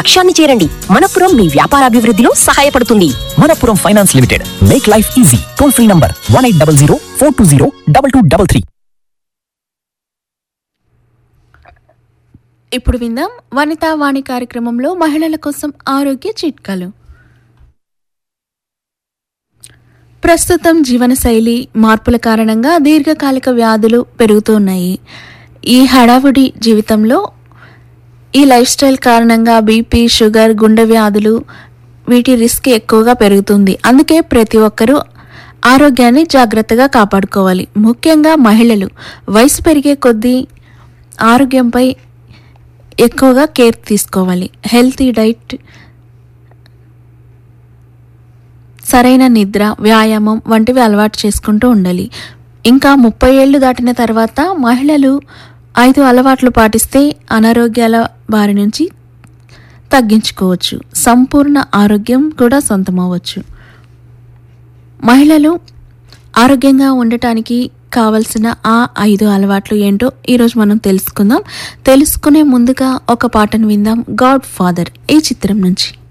లక్ష్యాన్ని చేరండి మనపురం మీ వ్యాపారాభివృద్ధిలో సహాయపడుతుంది Manappuram finance limited make life easy toll free number one eight double zero four two zero double two double three ఇప్పుడు విందాం వనితా వాణి కార్యక్రమంలో మహిళల కోసం ఆరోగ్య చిట్కాలు ప్రస్తుతం జీవనశైలి మార్పుల కారణంగా దీర్ఘకాలిక వ్యాధులు పెరుగుతున్నాయి ఈ హడావుడి జీవితంలో ఈ లైఫ్ స్టైల్ కారణంగా బీపీ షుగర్ గుండె వ్యాధులు వీటి రిస్క్ ఎక్కువగా పెరుగుతుంది అందుకే ప్రతి ఒక్కరూ ఆరోగ్యాన్ని జాగ్రత్తగా కాపాడుకోవాలి ముఖ్యంగా మహిళలు వయసు పెరిగే కొద్దీ ఆరోగ్యంపై ఎక్కువగా కేర్ తీసుకోవాలి హెల్తీ డైట్ సరైన నిద్ర వ్యాయామం వంటివి అలవాటు చేసుకుంటూ ఉండాలి ఇంకా ముప్పై ఏళ్ళు దాటిన తర్వాత మహిళలు ఐదు అలవాట్లు పాటిస్తే అనారోగ్యాల బారి నుంచి తగ్గించుకోవచ్చు సంపూర్ణ ఆరోగ్యం కూడా సొంతమవ్వచ్చు మహిళలు ఆరోగ్యంగా ఉండటానికి కావలసిన ఆ ఐదు అలవాట్లు ఏంటో ఈరోజు మనం తెలుసుకుందాం తెలుసుకునే ముందుగా ఒక పాటను విందాం గాడ్ ఫాదర్ ఈ చిత్రం నుంచి